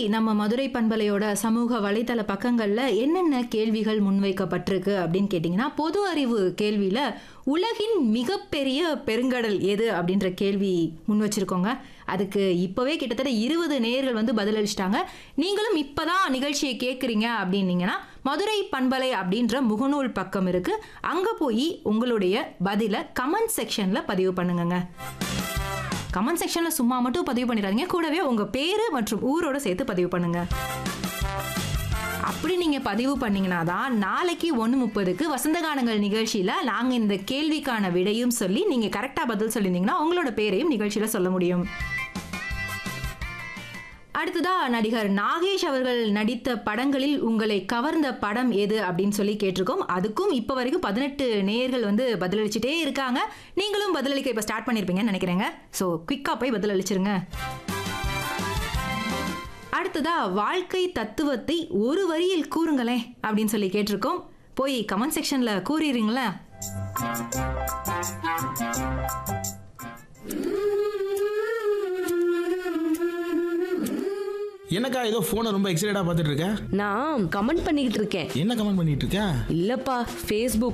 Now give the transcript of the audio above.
நம்ம மதுரை பண்பலையோட சமூக வலைத்தள பக்கங்கள்ல என்னென்ன கேள்விகள் முன்வைக்கப்பட்டிருக்கு அப்படின்னு கேட்டிங்கன்னா பொது அறிவு கேள்வியில உலகின் மிகப்பெரிய பெருங்கடல் எது அப்படின்ற கேள்வி முன் வச்சிருக்கோங்க அதுக்கு இப்போவே கிட்டத்தட்ட இருபது நேயர்கள் வந்து பதிலளிச்சிட்டாங்க நீங்களும் இப்போதான் நிகழ்ச்சியை கேட்குறீங்க அப்படின்னீங்கன்னா மதுரை பண்பலை அப்படின்ற முகநூல் பக்கம் இருக்கு அங்கே போய் உங்களுடைய பதிலை கமெண்ட் செக்ஷனில் பதிவு பண்ணுங்கங்க கமெண்ட் செக்ஷனில் சும்மா மட்டும் பதிவு பண்ணிடாதீங்க கூடவே உங்கள் பேர் மற்றும் ஊரோட சேர்த்து பதிவு பண்ணுங்க அப்படி நீங்கள் பதிவு பண்ணீங்கன்னா தான் நாளைக்கு ஒன்று முப்பதுக்கு வசந்த கானங்கள் நிகழ்ச்சியில் நாங்கள் இந்த கேள்விக்கான விடையும் சொல்லி நீங்கள் கரெக்டாக பதில் சொல்லியிருந்தீங்கன்னா உங்களோட பேரையும் நிகழ்ச்சியில் சொல்ல முடியும் அடுத்ததா நடிகர் நாகேஷ் அவர்கள் நடித்த படங்களில் உங்களை கவர்ந்த படம் எது அப்படின்னு சொல்லி கேட்டிருக்கோம் அதுக்கும் இப்போ வரைக்கும் பதினெட்டு நேயர்கள் வந்து பதிலளிச்சுட்டே இருக்காங்க நீங்களும் பதிலளிக்க இப்போ ஸ்டார்ட் பண்ணியிருப்பீங்கன்னு நினைக்கிறேங்க ஸோ குயிக்காக போய் பதிலளிச்சிருங்க அடுத்ததா வாழ்க்கை தத்துவத்தை ஒரு வரியில் கூறுங்களேன் அப்படின்னு சொல்லி கேட்டிருக்கோம் போய் கமெண்ட் செக்ஷன்ல கூறிடுறீங்களா என்னக்கா ஏதோ ஃபோனை ரொம்ப எக்ஸைட்டடாக பார்த்துட்டு இருக்க நான் கமெண்ட் பண்ணிக்கிட்டு இருக்கேன் என்ன கமெண்ட் பண்ணிட்டு இருக்க இல்லப்பா ஃபேஸ்புக்